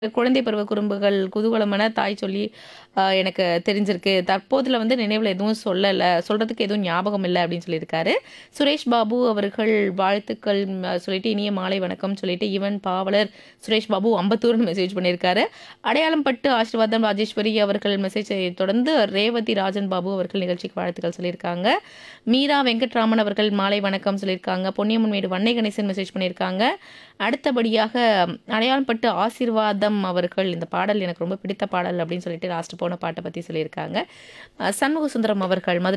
குழந்தை பருவ குறும்புகள் குதூகலமான தாய் சொல்லி அ எனக்கு தெரிஞ்சிருக்கு. தற்போதுல வந்து நினைவுல எதுவும் சொல்லல. சொல்றதுக்கு எதுவும் ஞாபகம் இல்ல அப்படின்னு சொல்லியிருக்காரு. சுரேஷ் பாபு அவர்கள் வாழ்த்துக்கள் ம் சொல்லிட்டு இனிய மாலை வணக்கம் சொல்லிட்டு ஈவன் பாவலர் சுரேஷ் பாபு அம்பத்தூர்ன்னு மெசேஜ் பண்ணியிருக்காரு. அடையாளம் பட்டு ஆசீர்வாதம் ராஜேஸ்வரி அவர்கள் மெசேஜை தொடர்ந்து ரேவதி ராஜன் பாபு அவர்கள் நிகழ்ச்சிக்கு வாழ்த்துக்கள் சொல்லியிருக்காங்க. மீரா வெங்கட்ராமன் அவர்கள் மாலை வணக்கம் சொல்லியிருக்காங்க. பொன்னியம்மன்மேடு வன்னை கணேசன் மெசேஜ் பண்ணியிருக்காங்க. அடுத்தபடியாக அடையாளம் பட்டு ஆசீர்வாதம் அவர்கள் இந்த பாடல் எனக்கு ரொம்ப பிடித்த பாடல் அப்படின்னு சொல்லிட்டு லாஸ்ட் போன பாட்ட பத்தி சொல்லியிருக்காங்க. அ சண்முக சுந்தரம் அவர்கள் மதுரை